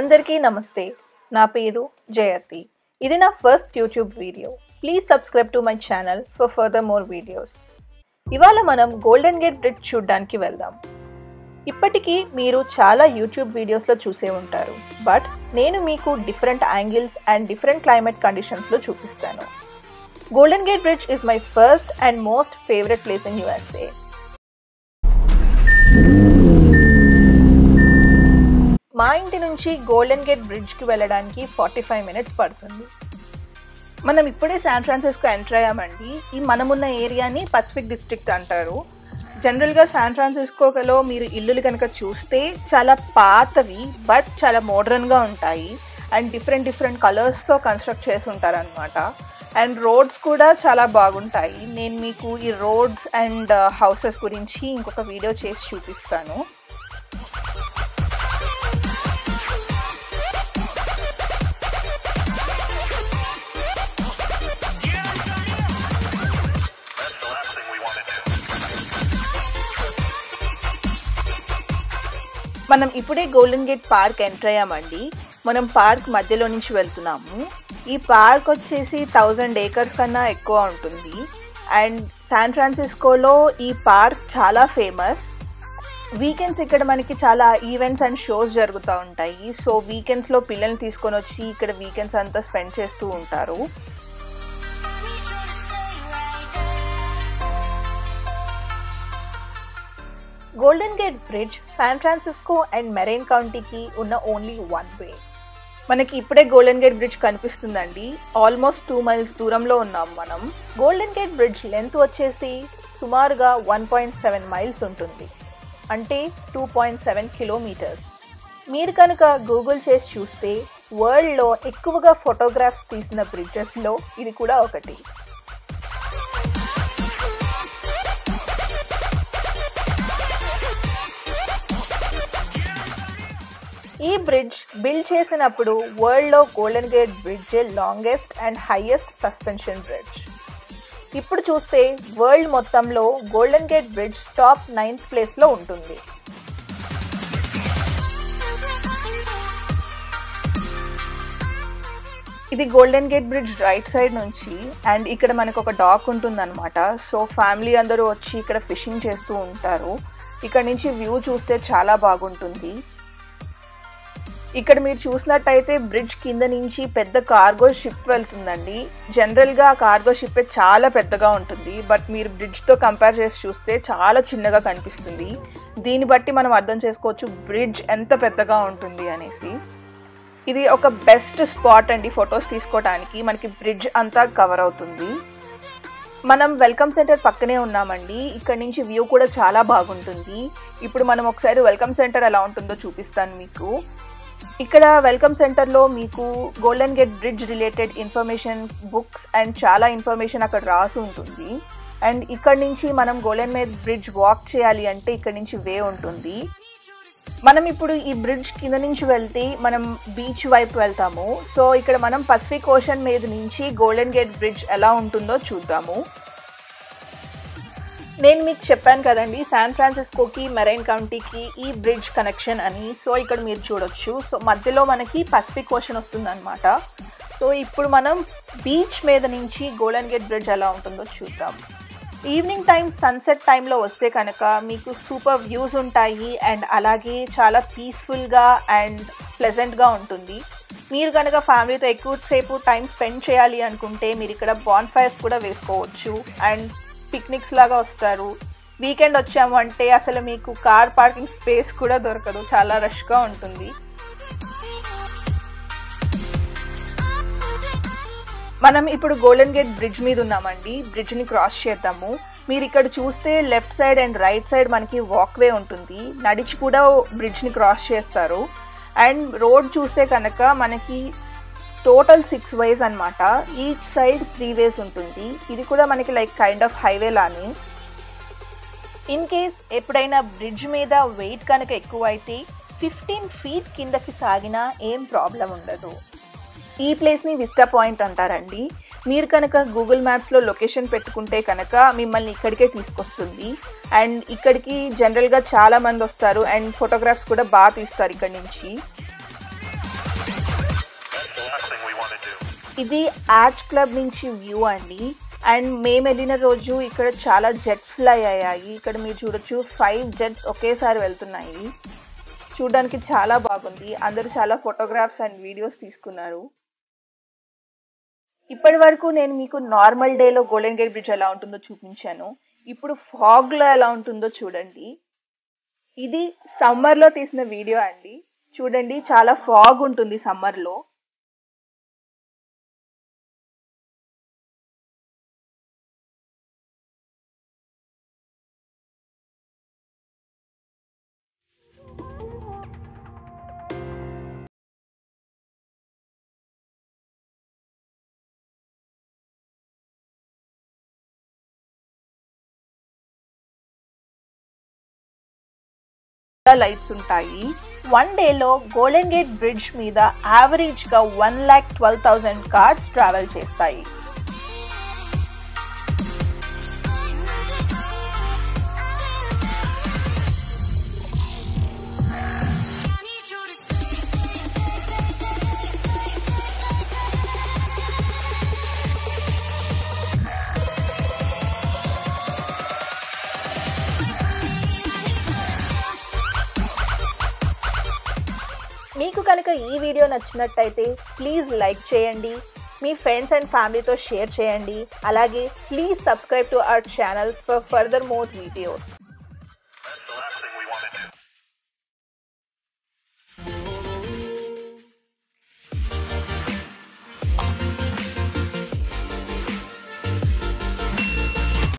అందరికీ నమస్తే నా పేరు జయతి ఇది నా first YouTube video please subscribe to my channel for further more videos ఇవాళ మనం గోల్డెన్ గేట్ బ్రిడ్జ్ చూడడానికి వెళ్దాం ఇప్పటికీ మీరు చాలా యూట్యూబ్ వీడియోస్లో చూసే ఉంటారు బట్ నేను మీకు different angles and different climate కండిషన్స్లో చూపిస్తాను Golden Gate Bridge is my first and most favourite place in USA మా ఇంటి నుంచి గోల్డెన్ గేట్ బ్రిడ్జ్కి వెళ్ళడానికి ఫార్టీ ఫైవ్ మినిట్స్ పడుతుంది మనం ఇప్పుడే శాన్ ఫ్రాన్సిస్కో ఎంటర్ అయ్యామండి ఈ మనమున్న ఏరియాని పసిఫిక్ డిస్ట్రిక్ట్ అంటారు జనరల్గా శాన్ ఫ్రాన్సిస్కోలో మీరు ఇల్లులు కనుక చూస్తే చాలా పాతవి బట్ చాలా మోడర్న్గా ఉంటాయి అండ్ డిఫరెంట్ డిఫరెంట్ కలర్స్తో కన్స్ట్రక్ట్ చేసి ఉంటారనమాట అండ్ రోడ్స్ కూడా చాలా బాగుంటాయి నేను మీకు ఈ రోడ్స్ అండ్ హౌసెస్ గురించి ఇంకొక వీడియో చేసి చూపిస్తాను That's the last thing we want to do. మనం ఇప్పుడే గోల్డెన్ గేట్ పార్క్ ఎంటర్ అయ్యామండి మనం పార్క్ మధ్యలో నుంచి వెళ్తున్నాము ఈ పార్క్ వచ్చేసి థౌజండ్ ఏకర్స్ కన్నా ఎక్కువ ఉంటుంది అండ్ శాన్ ఫ్రాన్సిస్కోలో ఈ పార్క్ చాలా ఫేమస్ వీకెండ్స్ ఇక్కడ మనకి చాలా ఈవెంట్స్ అండ్ షోస్ జరుగుతూ ఉంటాయి సో వీకెండ్స్లో పిల్లల్ని తీసుకొని వచ్చి ఇక్కడ వీకెండ్స్ అంతా స్పెండ్ చేస్తూ ఉంటారు Golden Gate Bridge San Francisco and Marin కౌంటీకి ఉన్న ఓన్లీ వన్ వే మనకి ఇప్పుడే గోల్డెన్ గేట్ బ్రిడ్జ్ కనిపిస్తుందండి ఆల్మోస్ట్ టూ మైల్స్ దూరంలో ఉన్నాం మనం గోల్డెన్ గేట్ బ్రిడ్జ్ లెంత్ వచ్చేసి సుమారుగా వన్ పాయింట్ సెవెన్ మైల్స్ ఉంటుంది అంటే టూ పాయింట్ సెవెన్ కిలోమీటర్స్ మీరు కనుక గూగుల్ చేసి చూస్తే వరల్డ్లో ఎక్కువగా ఫోటోగ్రాఫ్స్ తీసిన బ్రిడ్జెస్లో ఇది కూడా ఒకటి ఈ బ్రిడ్జ్ బిల్డ్ చేసినప్పుడు వరల్డ్లో Golden Gate Bridge longest and highest suspension bridge ఇప్పుడు చూస్తే వరల్డ్ మొత్తంలో Golden Gate Bridge top ninth ప్లేస్లో ఉంటుంది ఇది Golden Gate Bridge right side నుంచి అండ్ ఇక్కడ మనకు ఒక డాక్ ఉంటుందన్నమాట సో ఫ్యామిలీ అందరూ వచ్చి ఇక్కడ ఫిషింగ్ చేస్తూ ఉంటారు ఇక్కడ నుంచి వ్యూ చూస్తే చాలా బాగుంటుంది ఇక్కడ మీరు చూసినట్టయితే బ్రిడ్జ్ కింద నుంచి పెద్ద కార్గో షిప్ వెళ్తుందండి జనరల్గా ఆ కార్గో షిప్ చాలా పెద్దగా ఉంటుంది బట్ మీరు బ్రిడ్జ్తో కంపేర్ చేసి చూస్తే చాలా చిన్నగా కనిపిస్తుంది దీన్ని బట్టి మనం అర్థం చేసుకోవచ్చు బ్రిడ్జ్ ఎంత పెద్దగా ఉంటుంది అనేసి ఇది ఒక బెస్ట్ స్పాట్ అండి ఫొటోస్ తీసుకోవడానికి మనకి బ్రిడ్జ్ అంతా కవర్ అవుతుంది మనం వెల్కమ్ సెంటర్ పక్కనే ఉన్నామండి ఇక్కడ నుంచి వ్యూ కూడా చాలా బాగుంటుంది ఇప్పుడు మనం ఒకసారి వెల్కమ్ సెంటర్ ఎలా ఉంటుందో చూపిస్తాను మీకు ఇక్కడ వెల్కమ్ సెంటర్లో మీకు Golden Gate Bridge related information books and చాలా ఇన్ఫర్మేషన్ అక్కడ రాసి ఉంటుంది అండ్ ఇక్కడ నుంచి మనం గోల్డెన్ గేట్ బ్రిడ్జ్ వాక్ చేయాలి అంటే ఇక్కడ నుంచి వే ఉంటుంది మనం ఇప్పుడు ఈ బ్రిడ్జ్ కింద నుంచి వెళ్తే మనం బీచ్ వైపు వెళ్తాము సో ఇక్కడ మనం పసిఫిక్ ఓషన్ మీద నుంచి గోల్డెన్ గేట్ బ్రిడ్జ్ ఎలా ఉంటుందో చూద్దాము నేను మీకు చెప్పాను కదండి శాన్ ఫ్రాన్సిస్కోకి మెరైన్ కౌంటీకి ఈ బ్రిడ్జ్ కనెక్షన్ అని సో ఇక్కడ మీరు చూడొచ్చు సో మధ్యలో మనకి పసిఫిక్ ఓషన్ వస్తుందన్నమాట సో ఇప్పుడు మనం బీచ్ మీద నుంచి గోల్డెన్ గేట్ బ్రిడ్జ్ ఎలా ఉంటుందో చూద్దాం ఈవినింగ్ టైం సన్సెట్ టైంలో వస్తే కనుక మీకు సూపర్ వ్యూస్ ఉంటాయి అండ్ అలాగే చాలా పీస్ఫుల్గా అండ్ ప్లెజెంట్గా ఉంటుంది మీరు కనుక ఫ్యామిలీతో ఎక్కువసేపు టైం స్పెండ్ చేయాలి అనుకుంటే మీరు ఇక్కడ బాన్ ఫైర్స్ కూడా వేసుకోవచ్చు అండ్ పిక్నిక్స్ లాగా వస్తారు వీకెండ్ వచ్చాము అంటే అసలు మీకు కార్ పార్కింగ్ స్పేస్ కూడా దొరకదు చాలా రష్గా ఉంటుంది మనం ఇప్పుడు గోల్డెన్ గేట్ బ్రిడ్జ్ మీద ఉన్నామండి బ్రిడ్జ్ని క్రాస్ చేద్దాము మీరు ఇక్కడ చూస్తే left side and right side మనకి వాక్వే ఉంటుంది నడిచి కూడా బ్రిడ్జ్ని క్రాస్ చేస్తారు అండ్ రోడ్ చూస్తే కనుక మనకి టోటల్ సిక్స్ వేస్ అనమాట ఈచ్ సైడ్ త్రీ వేస్ ఉంటుంది ఇది కూడా మనకి లైక్ కైండ్ ఆఫ్ హైవే లాని ఇన్ కేస్ ఎప్పుడైనా బ్రిడ్జ్ మీద వెయిట్ కనుక ఎక్కువ అయితే ఫిఫ్టీన్ ఫీట్ కిందకి సాగినా ఏం ప్రాబ్లం ఉండదు ఈ ప్లేస్ని విస్టా పాయింట్ అంటారండి మీరు కనుక గూగుల్ మ్యాప్స్లో లొకేషన్ పెట్టుకుంటే కనుక మిమ్మల్ని ఇక్కడికే తీసుకొస్తుంది అండ్ ఇక్కడికి జనరల్గా చాలా మంది వస్తారు అండ్ ఫోటోగ్రాఫ్స్ కూడా బాగా తీస్తారు ఇక్కడ నుంచి ఇది యాచ్ క్లబ్ నుంచి వ్యూ అండి అండ్ మేము వెళ్ళిన రోజు ఇక్కడ చాలా జెట్ ఫ్లై అయ్యాయి ఇక్కడ మీరు చూడొచ్చు ఫైవ్ జెట్స్ ఒకేసారి వెళ్తున్నాయి చూడడానికి చాలా బాగుంది అందరూ చాలా ఫోటోగ్రాఫ్స్ అండ్ వీడియోస్ తీసుకున్నారు ఇప్పటి వరకు నేను మీకు నార్మల్ డేలో గోల్డెన్ గేట్ బ్రిడ్జ్ ఎలా ఉంటుందో చూపించాను ఇప్పుడు ఫాగ్లో ఎలా ఉంటుందో చూడండి ఇది సమ్మర్లో తీసిన వీడియో అండి చూడండి చాలా ఫాగ్ ఉంటుంది సమ్మర్లో లైట్స్ ఉంటాయి వన్ డేలో గోల్డెన్ గేట్ బ్రిడ్జ్ మీద యావరేజ్ గా one lakh twelve thousand cars travel చేస్తాయి మీకు కనుక ఈ వీడియో నచ్చినట్టయితే ప్లీజ్ లైక్ చేయండి మీ ఫ్రెండ్స్ అండ్ ఫ్యామిలీతో షేర్ చేయండి అలాగే please subscribe to our channel for further more videos